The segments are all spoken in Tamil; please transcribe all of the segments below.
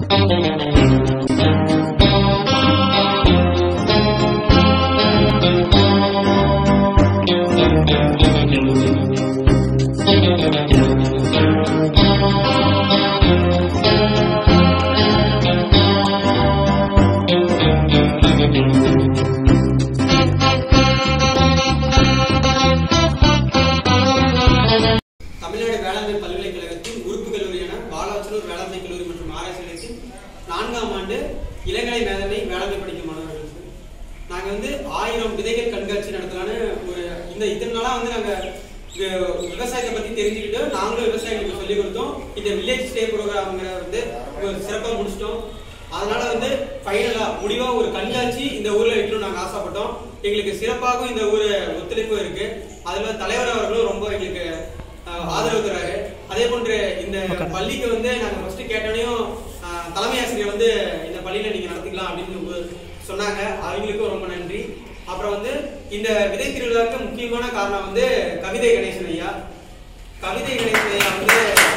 தமிழ்நாடு வேளாண்மை பல்கலைக்கழகத்தின் உறுப்பு கல்லூரியான பாலாச்சலூர் வேளாண்மை கல்லூரி மற்றும் ஆராய்ச்சி நிலையத்தின் நான்காம் ஆண்டு இளங்கலை மேதனை வேளாண்மை படிக்கும் மாணவர்களுக்கு நாங்க வந்து ஆயிரம் விதைகள் கண்காட்சி நடத்தலான்னு ஒரு இந்த இத்தனை நாளா வந்து நாங்க வி- விவசாயத்தை பத்தி தெரிஞ்சுக்கிட்டு நாங்களும் விவசாயிகளுக்கு சொல்லிக் கொடுத்தோம் இந்த வில்லேஜ் ஸ்டே ப்ரோக்ராம்ங்கிற வந்து ஒரு சிறப்பா முடிச்சிட்டோம் அதனால வந்து ஃபைனலா முடிவா ஒரு கண்காட்சி இந்த ஊர்ல வைக்கணும்னு நாங்க ஆசைப்பட்டோம் எங்களுக்கு சிறப்பாகவும் இந்த ஊர் ஒத்துழைப்பு இருக்கு அதுல தலைவர் அவர்களும் ரொம்ப எங்களுக்கு ஆஹ், ஆதரவு தராரு அதே போன்று இந்த பள்ளிக்கு வந்து நாங்க ஃபர்ஸ்ட் கேட்டோனையும் ஆஹ், தலைமை ஆசிரியர் வந்து இந்த பள்ளியில நீங்க நடத்திக்கலாம் அப்படின்னு ஒரு- சொன்னாங்க அவங்களுக்கும் ரொம்ப நன்றி அப்புறம் வந்து இந்த விதை திருவிழாவுக்கு முக்கியமான காரணம் வந்து கவிதை கணேசன் ஐயா கவிதை கணேசன் ஐயா வந்து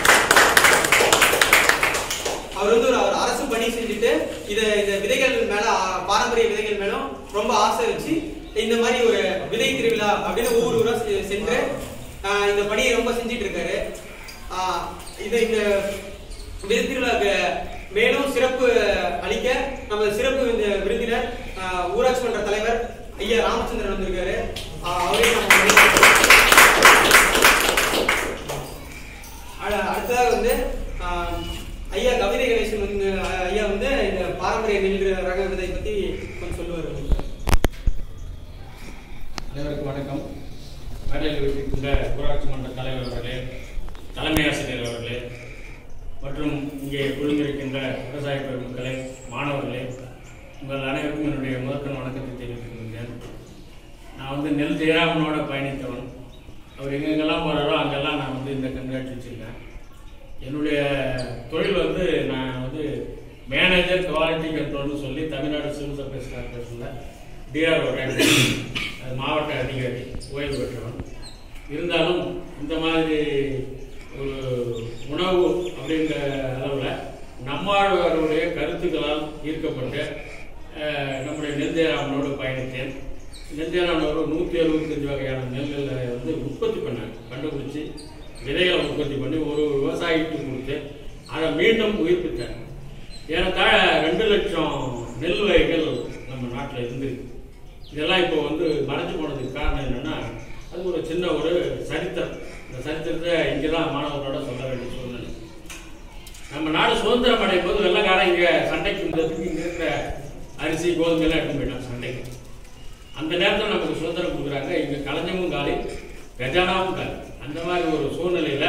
அவர் வந்து ஒரு அவர் அரசு பணி செஞ்சுட்டு இத இந்த விதைகள் மேல ஆ- பாரம்பரிய விதைகள் மேலும் ரொம்ப ஆசை வச்சு இந்த மாதிரி ஒரு விதை திருவிழா அப்படின்னு ஊர் ஊரா செ- சென்று ஆஹ், இந்த பணியை ரொம்ப செஞ்சுட்டு இருக்காரு ஆஹ், இது இந்த விதை திருவிழாக்கு மேலும் சிறப்பு அளிக்க நம்ம சிறப்பு இந்த விருந்தினர் ஆஹ், ஊராட்சி மன்ற தலைவர் ஐயா ராமச்சந்திரன் வந்திருக்காரு ஆஹ், அவரே நம்ம அட- அடுத்ததாக வந்து ஆஹ், ஐயா கவிதை கணேசன் வந்து அஹ், ஐயா வந்து இந்த பாரம்பரிய நெல் ரக விதை பத்தி கொஞ்சம் சொல்லுவார் அனைவருக்கும் வணக்கம் மேடையில் இருக்கின்ற ஊராட்சி மன்ற தலைவர் அவர்களே தலைமை ஆசிரியர் அவர்களே மற்றும் இங்கே குழுந்திருக்கின்ற விவசாய பெருமக்களே மாணவர்களே உங்கள் அனைவருக்கும் என்னுடைய முதற்கண் வணக்கத்தை தெரிவித்துக் கொள்கிறேன் நான் வந்து நெல் ஜெயராமனோட பயணித்தவன் அவர் எங்கெங்கெல்லாம் போகிறாரோ அங்கெல்லாம் நான் வந்து இந்த கண்காட்சி வச்சுருக்கேன் என்னுடைய தொழில் வந்து நான் வந்து மேனேஜர் குவாலிட்டி கண்ட்ரோல்னு சொல்லி தமிழ்நாடு சிவில் சப்ளைஸ் கார்பரேஷனில் டிஆர்ஓ ரேங்க் அது மாவட்ட அதிகாரி ஓய்வு பெற்றவன் இருந்தாலும் இந்த மாதிரி ஒரு உணவு அப்படிங்கிற அளவில் நம்மாழ்வாருடைய கருத்துக்களால் ஈர்க்கப்பட்டு அஹ், நம்முடைய நெல்ஜெயராமனோடு பயணித்தேன் நெல்ஜெயராமன் ஒரு நூற்றி அறுபத்தஞ்சு வகையான நெல்களை வந்து உற்பத்தி பண்ணாங்க கண்டுபிடிச்சி விதைகளை உற்பத்தி பண்ணி ஒரு விவசாயிக்கு கொடுத்து அதை மீண்டும் உயிர்ப்பித்தார் ஏறத்தாழ ரெண்டு லட்சம் நெல் வகைகள் நம்ம நாட்டில் இருந்திருக்கு இதெல்லாம் இப்போ வந்து மறைஞ்சு போனதுக்கு காரணம் என்னன்னா அது ஒரு சின்ன ஒரு சரித்திரம் இந்த சரித்திரத்தை இங்கே தான் மாணவர்களோட சொல்ல வேண்டிய சூழ்நிலை நம்ம நாடு சுதந்திரம் அடையும் போது வெள்ளக்காரன் இங்கே சண்டைக்கு வந்ததுக்கு இங்கே இருக்கிற அரிசி கோதுமை எல்லாம் எடுத்து போயிட்டான் சண்டைக்கு அந்த நேரத்தில் நமக்கு சுதந்திரம் கொடுக்குறாங்க இங்கே களஞ்சமும் காலி கஜானாவும் காலி அந்த மாதிரி ஒரு சூழ்நிலையில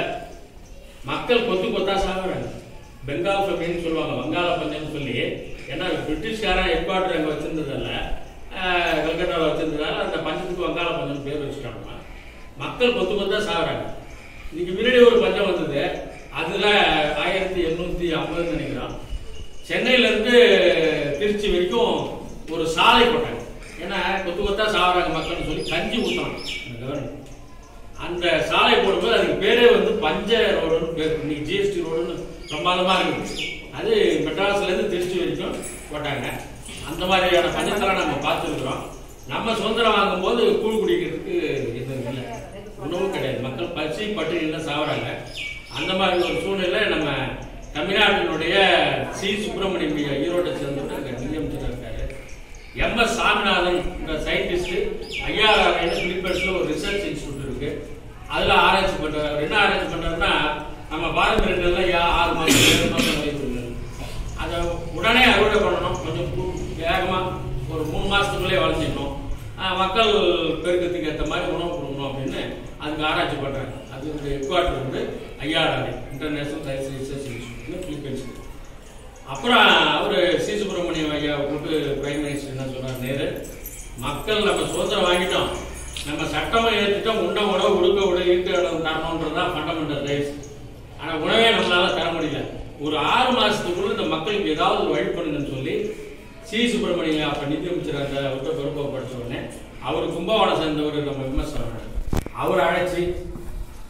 மக்கள் கொத்து கொத்தா சாகுறாங்க பெங்கால் அப்படின்னு சொல்லுவாங்க வங்காள பஞ்சம்னு சொல்லி ஏன்னா பிரிட்டிஷ்காரன் ஹெட் குவார்டர் அங்கே வச்சிருந்ததால ஆஹ், கல்கட்டாவில் வச்சிருந்ததால அந்த பஞ்சத்துக்கு வங்காள பஞ்சம் பேர் வச்சுட்டாங்க மக்கள் கொத்து கொத்தா சாகுறாங்க இதுக்கு முன்னாடி ஒரு பஞ்சம் வந்தது அதுல ஆயிரத்தி எண்ணூத்தி ஐம்பதுன்னு நினைக்கிறோம் சென்னையில இருந்து திருச்சி வரைக்கும் ஒரு சாலை போட்டாங்க ஏன்னா கொத்து கொத்தா சாகுறாங்க மக்கள்னு சொல்லி கஞ்சி ஊத்தணும் அந்த கவர்மெண்ட் அந்த சாலை போடும்போது அதுக்கு பேரே வந்து பஞ்ச ரோடுன்னு பேர் இன்னைக்கு ஜிஎஸ்டி ரோடுன்னு பிரமாதமா இருக்குது அது மெட்ராஸ்ல இருந்து திருச்சி வரைக்கும் போட்டாங்க அந்த மாதிரியான பஞ்சத்தெல்லாம் நம்ம பார்த்துருக்குறோம் நம்ம சுதந்திரம் வாங்கும்போது கூழ் குடிக்கிறதுக்கு எதுவும் இல்லை உணவும் கிடையாது மக்கள் பசி பட்டினியில் சாவறாங்க அந்த மாதிரி ஒரு சூழ்நிலை நம்ம தமிழ்நாட்டினுடைய சி சுப்பிரமணியம் ஐயா ஈரோட்டை சேர்ந்துட்டு அங்கே நிதியமைச்சர் இருக்காரு எம் எஸ் சாமிநாதன் இந்த சயின்டிஸ்ட் ஐயா பிலிப்பைன்ஸ்ல ஒரு ரிசர்ச் இன்ஸ்டியூட் இருக்கு அதுல ஆராய்ச்சி பண்றாரு அவர் என்ன ஆராய்ச்சி பண்றாருன்னா நம்ம பாரம்பரிய நெல்லை யா- ஆறு மாசம் ஏழு மாசம் வயசு அதை உடனே அறுவடை பண்ணணும் கொஞ்சம் கு- வேகமா ஒரு மூணு மாசத்துக்குள்ளே வளர்ச்சிடணும் ஆஹ் மக்கள் பெருக்கத்துக்கு ஏற்ற மாதிரி உணவு கொடுக்கணும் அப்படின்னு அதுக்கு ஆராய்ச்சி பண்றாங்க அது ஹெட் குவார்டர் வந்து IRR international science research institute Philippines அப்புறம் அவரு சி சுப்பிரமணியம் ஐயா கூட்டு பிரைம் மினிஸ்டர் என்ன சொன்னார் நேரு மக்கள் நம்ம சுதந்திரம் வாங்கிட்டோம் நம்ம சட்டமா ஏற்றுட்டோம் உண்ண உணவு உடுக்க உடை ஈட்டு இடம் தரணுன்றதுதான் ஃபண்டமெண்டல் ரைட்ஸ் ஆனா உணவே நம்மளால தர முடியல ஒரு ஆறு மாசத்துக்குள்ள இந்த மக்களுக்கு ஏதாவது ஒரு வழி பண்ணுங்கன்னு சொல்லி சி சுப்பிரமணியம் அப்ப நிதியமைச்சர் அந்த விட்ட பொறுப்பை படிச்ச உடனே அவர் கும்பகோணம் சேர்ந்தவர் நம்ம விமர்சனம் அவர் அழைச்சி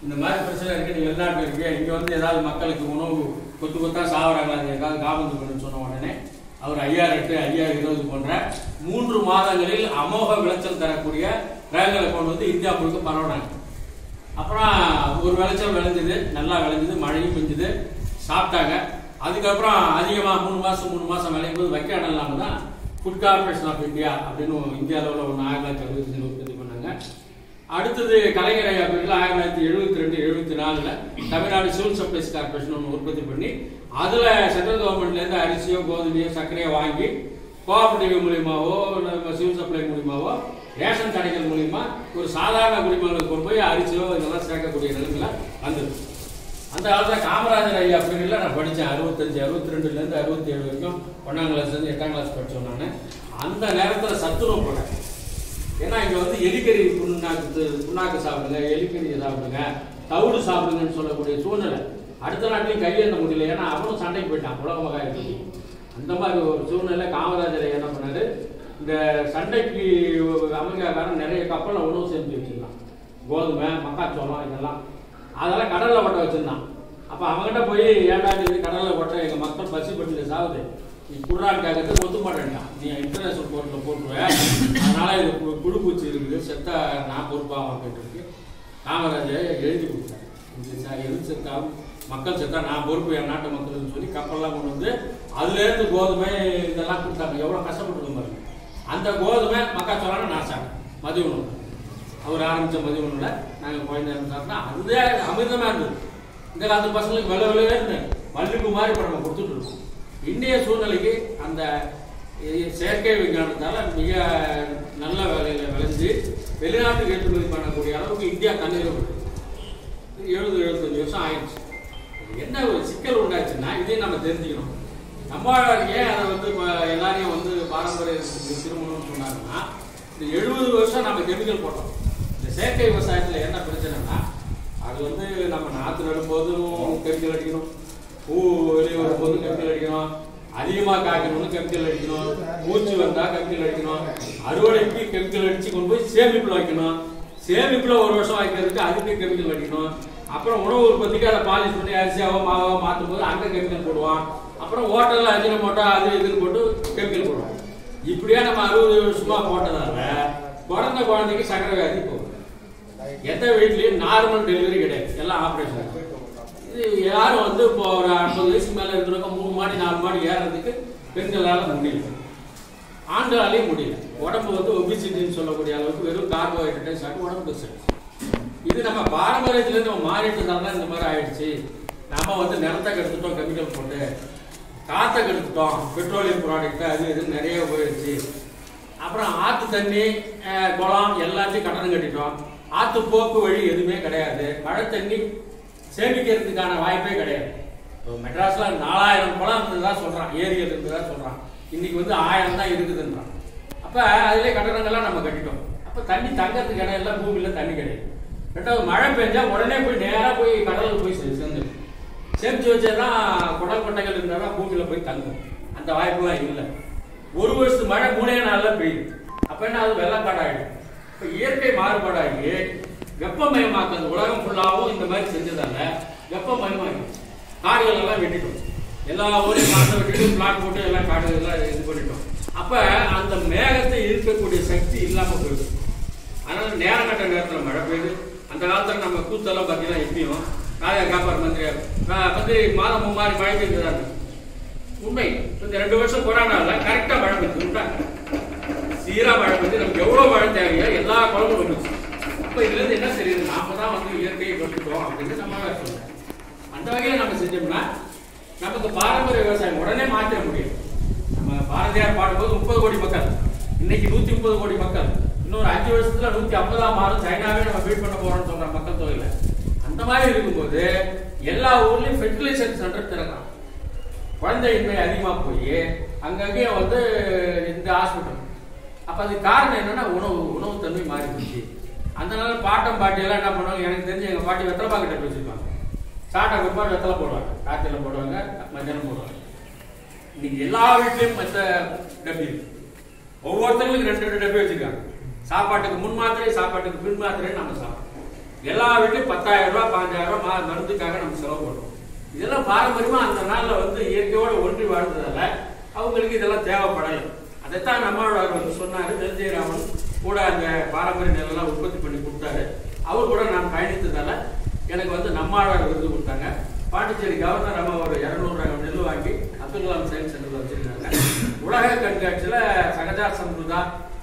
இந்த மாதிரி பிரச்சனை இருக்கு நீங்க வெளிநாட்டுல இருக்கு இங்க வந்து ஏதாவது மக்களுக்கு உணவு கொத்து கொத்தா சாவறாங்களா அது ஏதாவது காபந்து பண்ணுன்னு சொன்ன உடனே அவர் ஐயாயிரம் எட்டு ஐயாயிரம் இருபது போன்ற மூன்று மாதங்களில் அமோக விளைச்சல் தரக்கூடிய ரகங்களை கொண்டு வந்து இந்தியா முழுக்க பரவுனாங்க அப்புறம் ஒரு விளைச்சல் விளைஞ்சது நல்லா விளைஞ்சது மழையும் பெஞ்சது சாப்பிட்டாங்க அதுக்கப்புறம் அதிகமாக மூணு மாதம் மூணு மாதம் விளையும் போது வைக்க இடம் இல்லாமல் தான் ஃபுட் கார்பரேஷன் ஆஃப் இந்தியா அப்படின்னு இந்திய அளவில் ஒன்று ஆயிரத்தி தொள்ளாயிரத்தி அறுபத்தஞ்சில் உற்பத்தி பண்ணாங்க அடுத்தது கலைஞர் ஐயா பேரில் ஆயிரத்தி தொள்ளாயிரத்தி எழுபத்தி ரெண்டு எழுபத்தி நாலில் தமிழ்நாடு சிவில் சப்ளைஸ் கார்பரேஷன் ஒன்று உற்பத்தி பண்ணி அதில் சென்ட்ரல் கவர்மெண்ட்லேருந்து அரிசியோ கோதுமையோ சர்க்கரையோ வாங்கி கோஆபரேட்டிவ் மூலியமாவோ நம்ம சிவில் சப்ளை மூலியமாவோ ரேஷன் கடைகள் மூலியமா ஒரு சாதாரண குடிமக்களுக்கு கொண்டு போய் அரிசியோ இதெல்லாம் சேர்க்கக்கூடிய நிலைமையில வந்தது அந்த காலத்துல காமராஜர் ஐயா பீரியட்ல நான் படித்தேன் அறுபத்தஞ்சு அறுபத்தி ரெண்டுலேருந்து அறுபத்தி ஏழு வரைக்கும் ஒன்றாம் கிளாஸ்லேருந்து எட்டாம் கிளாஸ் படித்தோம் நான் அந்த நேரத்தில் சத்துணவு போனேன் ஏன்னா இங்க வந்து எலிக்கறி புண்ணாக்கு புண்ணாக்கு சாப்பிடுங்க எலிக்கறி சாப்பிடுங்க தவிடு சாப்பிடுங்கன்னு சொல்லக்கூடிய சூழ்நிலை அடுத்த நாட்டிலையும் கையேந்த முடியல ஏன்னா அவனும் சண்டைக்கு போயிட்டான் உலக மகாயுத்தி அந்த மாதிரி ஒரு சூழ்நிலை காமராஜர் என்ன பண்ணாரு இந்த சண்டைக்கு அமெரிக்காக்காரன் நிறைய கப்பலில் உணவு சேர்த்து வச்சிருந்தான் கோதுமை மக்காச்சோளம் இதெல்லாம் அதெல்லாம் கடல்ல ஒட்ட வச்சிருந்தான் அப்ப அவங்ககிட்ட போய் ஏன்டா இது கடல்ல ஒட்ட எங்க மக்கள் பசி பட்டியல சாவுது நீ குர்ரான் கேட்கறது ஒத்து மாட்டேன்டான் நீ இன்டர்நேஷனல் கோர்ட்ல போட்டுருவ அதனால இது கு- புழு பூச்சி இருக்குது செத்தா நான் பொறுப்பாக அப்படின்ட்டு காமராஜர் எழுதி கொடுத்தாரு இது ச- எது செத்தாலும் மக்கள் செத்தா நான் பொறுப்பு என் நாட்டு மக்கள்னு சொல்லி கப்பல்லாம் கொண்டு வந்து அதுல இருந்து கோதுமை இதெல்லாம் கொடுத்தாங்க எவ்வளவு கஷ்டப்பட்டு பாருங்க அந்த கோதுமை மக்காச்சோளம் நான் சாப்பிட்டேன் மதிய உணவு அவர் ஆரம்பிச்ச மதிய உணவுல நாங்க குழந்தை சாப்பிட்டா அதுவே அமிர்தமா இருந்தது இந்த காலத்து பசங்களுக்கு விலை விலையே இருந்தேன் மல்லிகைப்பூ மாதிரி இப்போ நம்ம கொடுத்துட்டு இருக்கோம் இந்திய சூழ்நிலைக்கு அந்த இ- செயற்கை விஞ்ஞானத்தால மிக நல்ல வேலையில விளைஞ்சு வெளிநாட்டுக்கு ஏற்றுமதி பண்ணக்கூடிய அளவுக்கு இந்தியா தண்ணீர் எழுபது எழுபத்தஞ்சு வருஷம் ஆயிடுச்சு என்ன ஒரு சிக்கல் உண்டாச்சுன்னா இதையும் நம்ம தெரிஞ்சுக்கணும் நம்ம ஏன் அதை வந்து இப்ப எல்லாரையும் வந்து பாரம்பரிய திருமணம்னு சொன்னாங்கன்னா இந்த எழுபது வருஷம் நம்ம கெமிக்கல் போட்டோம் இந்த செயற்கை விவசாயத்துல என்ன பிரச்சனைனா அது வந்து நம்ம நாற்று நடும்போதும் கெமிக்கல் அடிக்கணும் பூ வெளியே வரும்போதும் கெமிக்கல் அடிக்கணும் அதிகமா காய்க்கணும்னு கெமிக்கல் அடிக்கணும் பூச்சி வந்தா கெமிக்கல் அடிக்கணும் அறுவடைக்கு கெமிக்கல் அடிச்சு கொண்டு போய் சேமிப்புல வைக்கணும் சேமிப்புல ஒரு வருஷம் வைக்கிறதுக்கு அதுக்கு கெமிக்கல் அடிக்கணும் அப்புறம் உணவு உற்பத்திக்கு அதை பாலிஷ் பண்ணி அரிசியாவோ மாவோ மாற்றும் போது அங்க கெமிக்கல் போடுவான் அப்புறம் ஹோட்டல்ல அஜினமோட்டோ அது இதுன்னு போட்டு கெமிக்கல் போடுவோம் இப்படியே நம்ம அறுபது வருஷமா போட்டதால பிறந்த குழந்தைக்கு சக்கரை வியாதி போகும் எந்த வீட்லயும் நார்மல் டெலிவரி கிடையாது எல்லாம் ஆபரேஷன் இது யாரும் வந்து இப்போ ஒரு ஐம்பது வயசுக்கு மேல இருக்கிறவங்க மூணு மாடி நாலு மாடி ஏறுறதுக்கு பெண்களால முடியல ஆண்களாலேயும் முடியல உடம்பு வந்து ஒபிசிட்டின்னு சொல்லக்கூடிய அளவுக்கு வெறும் கார்போஹைட்ரேட் சாப்பிட்டு உடம்பு சரி இது நம்ம பாரம்பரியத்துல இருந்து நம்ம மாறிட்டதால தான் இந்த மாதிரி ஆயிடுச்சு நாம வந்து நிலத்தை கெடுத்துட்டோம் கெமிக்கல் போட்டு காத்தை கெடுத்துட்டோம் பெட்ரோலியம் ப்ராடக்ட் அது இது நிறைய போயிடுச்சு அப்புறம் ஆத்து தண்ணி அஹ், குளம் எல்லாத்தையும் கட்டணம் கட்டிட்டோம் ஆத்து போக்கு வழி எதுவுமே கிடையாது மழை தண்ணி சேமிக்கிறதுக்கான வாய்ப்பே கிடையாது இப்போ மெட்ராஸ்ல நாலாயிரம் குளம் இருந்ததா சொல்றான் ஏரியில் இருந்ததா சொல்றான் இன்னைக்கு வந்து ஆயிரம் தான் இருக்குதுன்றான் அப்ப அதிலே கட்டணங்கள்லாம் நம்ம கட்டிட்டோம் அப்ப தண்ணி தங்கறதுக்கு இடம் இல்லை பூமியில தண்ணி கிடையாது ரெண்டாவது மழை பெஞ்சா உடனே போய் நேரா போய் கடலுக்கு போய் சேர்ந்து சேர்ந்து சேமிச்சு வச்சதான் குடல் கொட்டைகள் இருந்தா பூமியில போய் தங்கும் அந்த வாய்ப்புலாம் இல்லை ஒரு வருஷத்து மழை மூணே நாள்ல பெய்யுது அப்ப என்ன அது வெள்ளக்காடாயிடும் இப்ப இயற்கை மாறுபாடாகி வெப்பமயமாக்குறது உலகம் ஃபுல்லாவும் இந்த மாதிரி செஞ்சதால வெப்பமயமாகி காடுகள் எல்லாம் வெட்டிட்டோம் எல்லா ஊரையும் மரத்தை வெட்டிட்டு பிளாட் போட்டு எல்லாம் காடுகள் எல்லாம் இது பண்ணிட்டோம் அப்ப அந்த மேகத்தை இருக்கக்கூடிய சக்தி இல்லாம போயிடுது அதனால நேரம் கட்ட நேரத்துல மழை பெய்யுது அந்த காலத்துல நம்ம கூத்தெல்லாம் பாத்தீங்கன்னா எப்பயும் காலையா காப்பார் மந்திரியார் ஆஹ் மந்திரி மாதம் மும்மாரி மழை பெய்யுறாங்க உண்மை இந்த ரெண்டு வருஷம் கொரோனால கரெக்டா மழை பெய்யுது உண்டா சீரா மழை பெய்து நமக்கு எவ்வளவு மழை தேவையோ எல்லா குழம்பும் வந்துச்சு அப்ப இதுல இருந்து என்ன தெரியுது நாம தான் வந்து இயற்கையை கொண்டுட்டோம் அப்படின்னு நம்ம சொல்றோம் அந்த வகையில நம்ம செஞ்சோம்னா நமக்கு பாரம்பரிய விவசாயம் உடனே மாற்ற முடியும் நம்ம பாரதியார் பாடும்போது முப்பது கோடி மக்கள் இன்னைக்கு நூத்தி முப்பது கோடி மக்கள் இன்னொரு அஞ்சு வருஷத்துல நூத்தி ஐம்பதாம் மாதம் சைனாவே நம்ம பீட் பண்ண போறோம்னு சொல்ற மக்கள் தொகையில அந்த மாதிரி இருக்கும்போது எல்லா ஊர்லயும் ஃபெர்டிலைசேஷன் சென்டர் திறக்கலாம் குழந்தையின்மை அதிகமா போய் அங்கங்கே வந்து இந்த ஹாஸ்பிட்டல் அப்ப அதுக்கு காரணம் என்னன்னா உணவு உணவு தன்மை மாறி போச்சு அந்த நாள் பாட்டம் பாட்டி எல்லாம் என்ன பண்ணுவாங்க எனக்கு தெரிஞ்சு எங்க பாட்டி வெத்தலை பாக்கெட் வச்சிருப்பாங்க சாட்டை குறிப்பா வெத்தலை போடுவாங்க காய்ச்சல போடுவாங்க மத்தியானம் போடுவாங்க இன்னைக்கு எல்லா வீட்லயும் மற்ற டப்பி இருக்கு ஒவ்வொருத்தங்களுக்கும் ரெண்டு ரெண்டு டப்பி வச்சிருக்காங்க சாப்பாட்டுக்கு முன் மாத்திரை சாப்பாட்டுக்கு பின் மாத்திரை நம்ம சாப்பிடுறோம் எல்லா வீட்லையும் பத்தாயிரம் ரூபாய் பாஞ்சாயிரம் ரூபாய் மா- மருந்துக்காக நம்ம செலவு பண்றோம் இதெல்லாம் பாரம்பரியமா அந்த நாள்ல வந்து இயற்கையோட ஒன்றி வாழ்ந்ததால அவங்களுக்கு இதெல்லாம் தேவைப்படலை அதைத்தான் நம்மளோட வந்து சொன்னாரு நெல்ஜெயராமன் கூட அந்த பாரம்பரிய நெல்லெல்லாம் உற்பத்தி பண்ணி கொடுத்தாரு அவர் கூட நான் பயணித்ததால எனக்கு வந்து நம்மாழ்வார் விருது கொடுத்தாங்க பாண்டிச்சேரி கவர்னர் அம்மா ஒரு இரநூறு ரகம் நெல் வாங்கி அப்துல் கலாம் சயின்ஸ் சென்டர்ல வச்சிருக்காங்க உலக கண்காட்சியில சகஜா சம்ருதா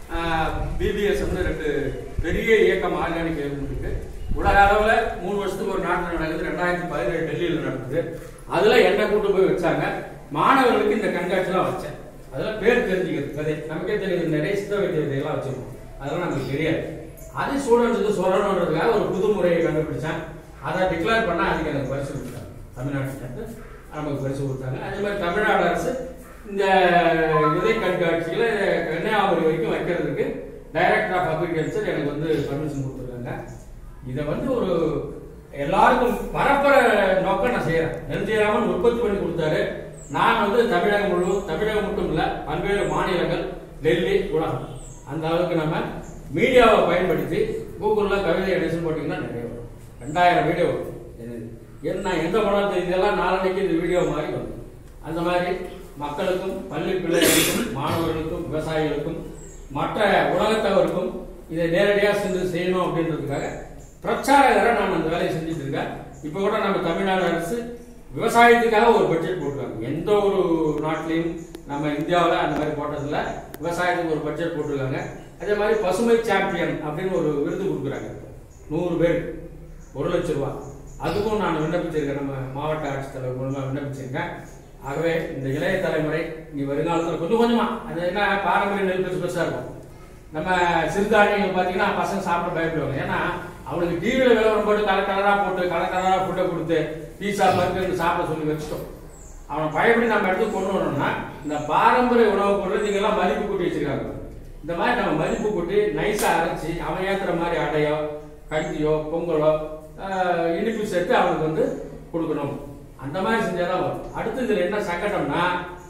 பிபிஎஸ்னு ரெண்டு பெரிய இயக்கம் ஆர்கானிக் இயக்கம் இருக்கு உலக அளவுல மூணு வருஷத்துக்கு ஒரு நாட்டில் நடக்குது ரெண்டாயிரத்தி பதினேழு டெல்லியில் நடக்குது அதுல என்ன கூட்டு போய் வச்சாங்க மாணவர்களுக்கு இந்த கண்காட்சியெல்லாம் வச்சேன் அதெல்லாம் பேர் தெரிஞ்சுக்கிறது கதை நமக்கே தெரியுது நிறைய சித்த வைத்திய விதையெல்லாம் வச்சிருக்கோம் அதெல்லாம் நமக்கு தெரியாது அது ஸ்டூடெண்ட்ஸுக்கு சொல்லணுன்றதுக்காக ஒரு புது முறையை கண்டுபிடிச்சேன் அதை டிக்ளேர் பண்ணா அதுக்கு எனக்கு பரிசு கொடுத்தாங்க தமிழ்நாட்டுக்கு நமக்கு பரிசு கொடுத்தாங்க அதே மாதிரி தமிழ்நாடு அரசு இந்த விதை கண்காட்சியில கன்னியாகுமரி வரைக்கும் வைக்கிறதுக்கு டைரக்டர் ஆஃப் அக்ரிகல்ச்சர் எனக்கு வந்து பர்மிஷன் கொடுத்துருக்காங்க இதை வந்து ஒரு எல்லாருக்கும் பரப்புற நோக்கம் நான் செய்யறேன் நெல்ஜெயராமன் உற்பத்தி பண்ணி கொடுத்தாரு நான் வந்து தமிழகம் முழுவதும் தமிழகம் மட்டும் இல்ல பல்வேறு மாநிலங்கள் டெல்லி உலகம் அந்த அளவுக்கு நம்ம மீடியாவை பயன்படுத்தி கூகுள்ல கவிதை எடிஷன் போட்டீங்கன்னா நிறைய வரும் ரெண்டாயிரம் வீடியோ வரும் என்னது. என்ன எந்த படம் இதெல்லாம் நாளன்னைக்கு இந்த வீடியோ மாதிரி வரும் அந்த மாதிரி மக்களுக்கும் பள்ளி பிள்ளைகளுக்கும் மாணவர்களுக்கும் விவசாயிகளுக்கும் மற்ற உலகத்தவருக்கும் இதை நேரடியாக சென்று செய்யணும் அப்படின்றதுக்காக பிரச்சாரகரை நான் அந்த வேலையை செஞ்சுட்டு இருக்கேன் இப்போ கூட நம்ம தமிழ்நாடு அரசு விவசாயத்துக்காக ஒரு பட்ஜெட் போட்டிருக்காங்க எந்த ஒரு நாட்டிலையும் நம்ம இந்தியாவில் அந்த மாதிரி போட்டதில்ல விவசாயத்துக்கு ஒரு பட்ஜெட் போட்டிருக்காங்க அதே மாதிரி பசுமை சாம்பியன் அப்படின்னு ஒரு விருது கொடுக்குறாங்க நூறு பேர் ஒரு லட்சம் ரூபாய் அதுக்கும் நான் விண்ணப்பிச்சிருக்கேன் நம்ம மாவட்ட ஆட்சித்தலைவர் மூலமா விண்ணப்பிச்சிருக்கேன் ஆகவே இந்த இளைய தலைமுறை நீ வருங்காலத்தில் கொஞ்சம் கொஞ்சமா அது என்ன பாரம்பரிய நெல் பெருசு பெருசா இருக்கும் நம்ம சிறுதானியங்கள் பார்த்தீங்கன்னா பசங்க சாப்பிட பயப்படுவாங்க ஏன்னா அவனுக்கு டிவியில் விளம்பரம் போட்டு கலர் கலரா போட்டு கலர் கலரா ஃபுட்டை கொடுத்து பீஸா பர்கர் சாப்பிட சொல்லி வச்சுட்டோம் அவனை பயப்படி நம்ம இடத்துக்கு கொண்டு வரணும்னா இந்த பாரம்பரிய உணவுப் பொருளை நீங்க எல்லாம் மதிப்பு கூட்டி வச்சிருக்காங்க இந்த மாதிரி நம்ம மதிப்பு கூட்டி நைஸா அரைச்சி அவன் ஏத்துற மாதிரி அடையோ கஞ்சியோ பொங்கலோ ஆஹ், இனிப்பு சேர்த்து அவனுக்கு வந்து கொடுக்கணும் அந்த மாதிரி செஞ்சாதான் வரும் அடுத்து இதுல என்ன சங்கடம்னா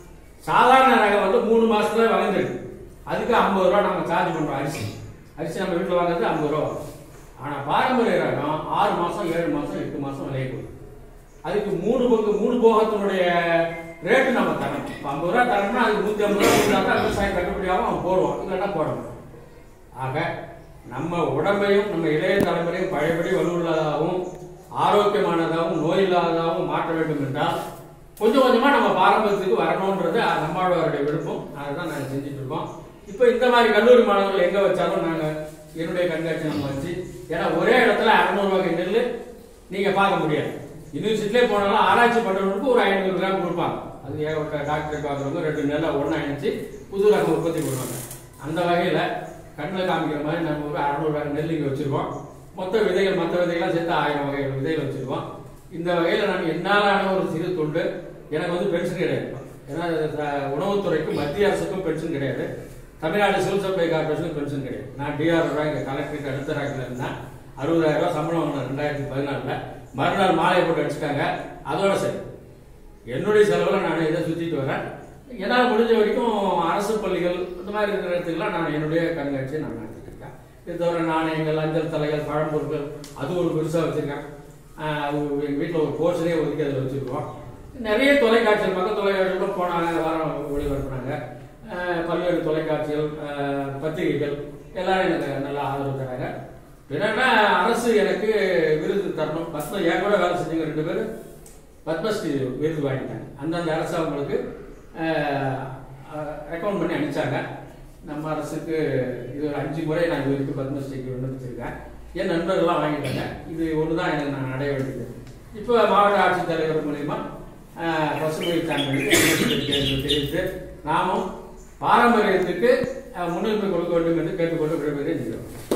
சாதாரண ரகம் வந்து மூணு மாசத்துல வளர்ந்துருக்கு அதுக்கு ஐம்பது ரூபா நம்ம சார்ஜ் பண்றோம் அரிசி அரிசி நம்ம வீட்டில் வாங்குறது ஐம்பது ரூபா வரும். ஆனா பாரம்பரிய ரகம் ஆறு மாசம் ஏழு மாசம் எட்டு மாசம் விளைய போகுது அதுக்கு மூணு பங்கு மூணு போகத்தினுடைய ரேட்டு நம்ம தரணும் இப்போ ஐம்பது ரூபா தரணும்னா அதுக்கு நூற்றி ஐம்பது ரூபா கொடுத்தா தான் விவசாயம் கட்டுப்படியாகவும் அவன் போடுவான் இல்லைன்னா போட மாட்டான் ஆக நம்ம உடம்பையும் நம்ம இளைய தலைமுறையும் பழையபடி வலுவுள்ளதாகவும் ஆரோக்கியமானதாகவும் நோய் இல்லாததாகவும் மாற்ற வேண்டும் என்றால் கொஞ்சம் கொஞ்சமா நம்ம பாரம்பரியத்துக்கு வரணுன்றது நம்மளோடைய விருப்பம் அதை தான் நாங்கள் செஞ்சுட்டு இருக்கோம் இப்போ இந்த மாதிரி கல்லூரி மாணவர்கள் எங்க வச்சாலும் நாங்க என்னுடைய கண்காட்சி நம்ம வச்சு ஏன்னா ஒரே இடத்துல அறுநூறு வகை நெல் நீங்க பார்க்க முடியாது யூனிவர்சிட்டிலே போனாலும் ஆராய்ச்சி பண்றவங்களுக்கு ஒரு ஐநூறு கிராம் கொடுப்பாங்க அது ஏகப்பட்ட டாக்டர் பார்க்குறவங்க ரெண்டு நெல்லை ஒன்றா இணைச்சு புது ரகம் உற்பத்தி பண்ணுவாங்க அந்த வகையில கண்ணில் காமிக்கிற மாதிரி நம்ம ஒரு அறுநூறு வகை நெல் இங்கே வச்சிருக்கோம் மொத்த விதைகள் மற்ற விதைகள்லாம் சேர்த்து ஆயிரம் வகை விதைகள் வச்சிருக்கோம் இந்த வகையில நான் என்னாலான ஒரு சிறு தொண்டு எனக்கு வந்து பென்ஷன் கிடையாது ஏன்னா ச- உணவுத்துறைக்கும் மத்திய அரசுக்கும் பென்ஷன் கிடையாது தமிழ்நாடு சிவில் சப்ளை கார்பரேஷனுக்கு பென்ஷன் கிடையாது நான் டிஆர் ரூபாய் இங்கே கலெக்டருக்கு அடுத்த ரேக்கில் இருந்தேன் அறுபதாயிரம் ரூபாய் சம்பளம் வாங்கினேன் ரெண்டாயிரத்தி பதினாலுல மறுநாள் மாலையை போட்டு அடிச்சுட்டாங்க அதோட சரி என்னுடைய செலவில் நான் இதை சுற்றிட்டு வரேன் என்னால் முடிஞ்ச வரைக்கும் அரசு பள்ளிகள் இந்த மாதிரி இருக்கிற இடத்துக்குலாம் நான் என்னுடைய கண்காட்சியை நான் நடத்திட்டு இருக்கேன் இது தவிர நாணயங்கள் அஞ்சல் தலைகள் பழம்பொருட்கள் அது ஒரு பெருசாக வச்சுருக்கேன் எங்கள் வீட்டில் ஒரு போர்ஷனே ஒதுக்கி அதில் வச்சுருக்கோம் நிறைய தொலைக்காட்சிகள் மக்கள் தொலைக்காட்சிகள் கூட போனாங்க வாரம் ஒளிபரப்புனாங்க அஹ் பல்வேறு தொலைக்காட்சிகள் அஹ் பத்திரிகைகள் எல்லாரும் எனக்கு நல்லா ஆதரவு தராங்க என்னன்னா அரசு எனக்கு விருது தரணும் பத்ம என் கூட வேலை செஞ்சவங்க ரெண்டு பேரும் பத்மஸ்ரீ விருது வாங்கிட்டாங்க அந்தந்த அரசு அவங்களுக்கு ரெக்கமெண்ட் பண்ணி அனுப்பிச்சாங்க நம்ம அரசுக்கு இது ஒரு அஞ்சு முறை நான் இது வரைக்கும் பத்மஸ்ரீக்கு விண்ணப்பிச்சிருக்கேன் என் நண்பர்கள்லாம் வாங்கிட்டாங்க இது ஒன்று தான் எனக்கு நான் அடைய வேண்டியது இப்போ மாவட்ட ஆட்சித்தலைவர் மூலியமா அஹ், பசுமை சான்றிதழ் தெரிவித்து நாமும் பாரம்பரியத்துக்கு அஹ், முன்னுரிமை கொடுக்க வேண்டும் என்று கேட்டுக்கொண்டு விடைபெறுகிறேன்